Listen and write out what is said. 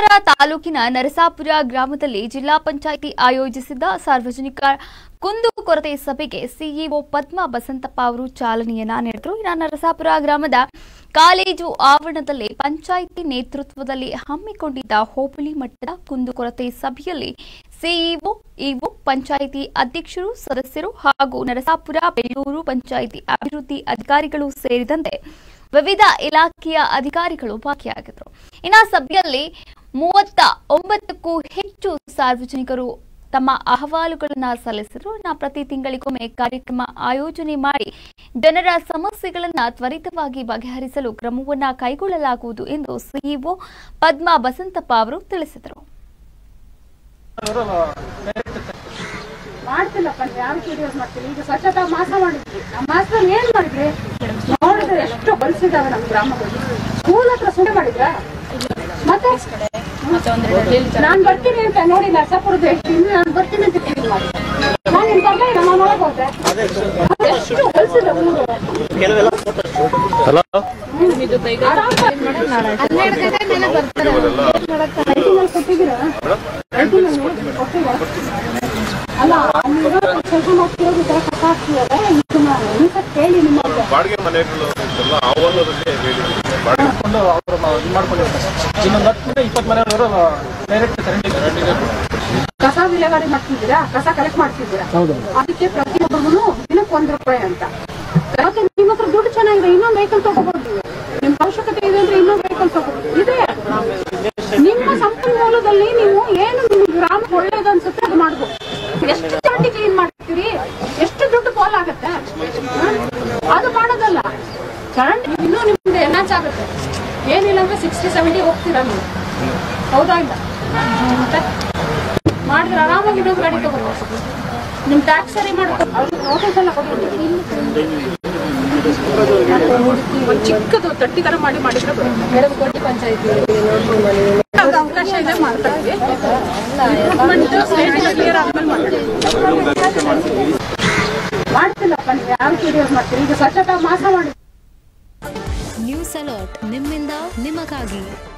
ಕೋಲಾರ ತಾಲೂಕಿನ ನರಸಾಪುರ ಗ್ರಾಮದಲ್ಲಿ ಜಿಲ್ಲಾ ಪಂಚಾಯಿತಿ ಆಯೋಜಿಸಿದ್ದ ಸಾರ್ವಜನಿಕ ಕುಂದುಕೊರತೆ ಸಭೆಗೆ ಸಿಇಒ ಪದ್ಮ ಬಸಂತಪ್ಪ ಅವರು ಚಾಲನೆಯನ್ನ ನೀಡಿದರು ಇನ್ನು ನರಸಾಪುರ ಗ್ರಾಮದ ಕಾಲೇಜು ಆವರಣದಲ್ಲಿ ಪಂಚಾಯಿತಿ ನೇತೃತ್ವದಲ್ಲಿ ಹಮ್ಮಿಕೊಂಡಿದ್ದ ಹೋಬಳಿ ಮಟ್ಟದ ಕುಂದುಕೊರತೆ ಸಭೆಯಲ್ಲಿ ಸಿಇಒ ಇಒ ಪಂಚಾಯಿತಿ ಅಧ್ಯಕ್ಷರು ಸದಸ್ಯರು ಹಾಗೂ ನರಸಾಪುರ ಬೆಳ್ಳೂರು ಪಂಚಾಯಿತಿ ಅಭಿವೃದ್ಧಿ ಅಧಿಕಾರಿಗಳು ಸೇರಿದಂತೆ ವಿವಿಧ ಇಲಾಖೆಯ ಅಧಿಕಾರಿಗಳು ಭಾಗಿಯಾಗಿದ್ದರು ಇನ್ನು ಸಭೆಯಲ್ಲಿ ಮೂವತ್ತ ಒಂಬತ್ತಕ್ಕೂ ಹೆಚ್ಚು ಸಾರ್ವಜನಿಕರು ತಮ್ಮ ಅಹವಾಲುಗಳನ್ನು ಸಲ್ಲಿಸಿದರು ಇನ್ನು ಪ್ರತಿ ತಿಂಗಳಿಗೊಮ್ಮೆ ಕಾರ್ಯಕ್ರಮ ಆಯೋಜನೆ ಮಾಡಿ ಜನರ ಸಮಸ್ಯೆಗಳನ್ನ ತ್ವರಿತವಾಗಿ ಬಗೆಹರಿಸಲು ಕ್ರಮವನ್ನ ಕೈಗೊಳ್ಳಲಾಗುವುದು ಎಂದು ಸಿಇಒ ಪದ್ಮಾ ಬಸಂತಪ್ಪ ಅವರು ತಿಳಿಸಿದರು ಮಾಡ್ತಿಲ್ಲಪ್ಪ ನೀವು ಯಾರು ವಿಡಿಯೋಸ್ ಮಾಡ್ತೀರಿ ಈಗ ಸ್ವಚ್ಛತಾ ಮಾಸ ಮಾಡಿದ್ವಿ ಆ ಮಾಸದಲ್ಲಿ ಏನ್ ಮಾಡಿದ್ರಿ ನೋಡಿದ್ರೆ ಎಷ್ಟು ಹೊಲಿಸಿದಾವೆ ನಮ್ಮ ಗ್ರಾಮದಲ್ಲಿ ಸ್ಕೂಲ್ ಹತ್ರ ಸುಮ್ಮನೆ ಮಾಡಿದ್ರ ಮತ್ತೆ ನಾನ್ ಬರ್ತೀನಿ ಅಂತ ನೋಡಿ ನರಸಾಪುರದ ಎಷ್ಟು ಇನ್ನು ನಾನು ಬರ್ತೀನಿ ಅಂತ ಹೇಳಿ ಮಾಡಿ ನಾನು ನಿನ್ ಬರ್ಲೇ ಇಲ್ಲ ನಾನು ಒಳಗೆ ಹೋದೆ ಎಷ್ಟು ಹೊಲಿಸಿದ ಊರು ಹನ್ನೆರಡು ಗಂಟೆ ಮೇಲೆ ಬರ್ತಾರೆ ರೈಟಿನಲ್ಲಿ ಕೊಟ್ಟಿದ್ದೀರಾ ರೈಟಿನಲ್ಲಿ ಕೊಟ್ಟಿದ್ದೀರಾ ಅಲ್ಲ ಅಲ್ಲಿರೋ ಕೆಲಸ ಮಾಡ್ತಿರೋದು ಕಸ ಹಾಕ್ತಿದ್ದಾರೆ ಇದನ್ನ ಎಂತ ಕೇಳಿ ನಿಮ್ಮಲ್ಲಿ ಬಾಡಿಗೆ ಮನೆಗಳು ಎಲ್ಲ ಆಹ್ವಾನದಲ್ಲಿ ಹೇಳಿದ್ದೀವಿ ಬಾಡಿಗೆ ಕೊಂಡು ಅವರು ಇದು ಮಾಡ್ಕೊಂಡಿರ್ತಾರೆ ಇನ್ನೊಂದು ಹತ್ತು ಇಪ್ಪತ್ತು ಮನೆಯವರು ಡೈರೆಕ್ಟ್ ಕರೆಂಟಿಗೆ ಕಸ ವಿಲೇವಾರಿ ಮಾಡ್ತಿದ್ದೀರಾ ಕಸ ಕಲೆಕ್ಟ್ ಮಾಡ್ತಿದ್ದೀರಾ ಹೌದು ಅದಕ್ಕೆ ಪ್ರತಿಯೊಬ್ಬರು ದಿನಕ್ಕೆ ಒಂದ್ ರೂಪಾಯಿ ಅಂತ ಮತ್ತೆ ನಿಮ್ಮ ಹತ್ರ ದುಡ್ಡು ಚೆನ್ನಾಗಿದೆ ಇನ್ನೊಂದು ವೆಹಿಕಲ್ ತಗೋಬಹುದು ನೀವು ನಿಮ್ ಅವಶ್ಯಕತೆ ಇದೆ ಅಂದ್ರೆ ಇನ್ನೊಂದು ವೆಹಿಕಲ್ ತಗೋಬಹುದು ಇದೆ ನಿಮ್ಮ ಸಂಪನ್ಮೂಲದಲ್ಲಿ ನೀವು ಏನು ನಿಮ್ ಗ್ರಾಮಕ್ಕೆ ಒಳ್ಳೇದು ಅನ್ಸುತ್ತೆ ಅದು ಮಾಡ್ಬೋದು ಎಷ್ಟು ಚರಂಡಿ ಕ್ಲೀನ್ ಮಾಡ್ತೀರಿ ಎಷ್ಟು ದುಡ್ಡು ಪೋಲ್ ಆಗುತ್ತೆ ಹ? ಅದು ಮಾಡೋದಲ್ಲ ಚರಂಡಿ ಇನ್ನೂ ನಿಮ್ದು ಎನ್ಹಾನ್ಸ್ ಆಗುತ್ತೆ ಏನಿಲ್ಲ ಅಂದ್ರೆ ಸಿಕ್ಸ್ಟಿ ಸೆವೆಂಟಿ ಹೋಗ್ತೀರಾ ನೀವು ಹೌದಾ ಇಲ್ಲ ಮತ್ತೆ ಮಾಡಿದ್ರೆ ಆರಾಮಾಗಿ ಇನ್ನೊಂದು ಗಾಡಿ ತಗೋಬಹುದು ನಿಮ್ ಟ್ಯಾಕ್ಸ್ ಸರಿ ಮಾಡ್ಕೊ ನೋಟಿಸ್ ಎಲ್ಲ ಕೊಟ್ಬಿಟ್ಟು ಒಂದು ಚಿಕ್ಕದು ತಟ್ಟಿ ತರ ಮಾಡಿ ಮಾಡಿದ್ರೆ ಬರುತ್ತೆ ಮೇಡಮ್ ಕೋಟಿ ಪಂಚಾಯತಿ ಅದು ಅವಕಾಶ ಇದೆ ಮಾಡ್ತಾ ಇದ್ವಿ Improvement state clear ಆದ್ಮೇಲೆ ಮಾಡ್ತೀವಿ. ಮಾಡ್ತಿಲ್ಲಪ್ಪ ನೀವು ಯಾರು ವಿಡಿಯೋಸ್ ಮಾಡ್ತೀರಿ ಈಗ ಸ್ವಚ್ಛತಾ ಮಾಸ ಮಾಡಿ ನ್ಯೂಸ್ ಅಲರ್ಟ್ ನಿಮ್ಮಿಂದ ನಿಮಗಾಗಿ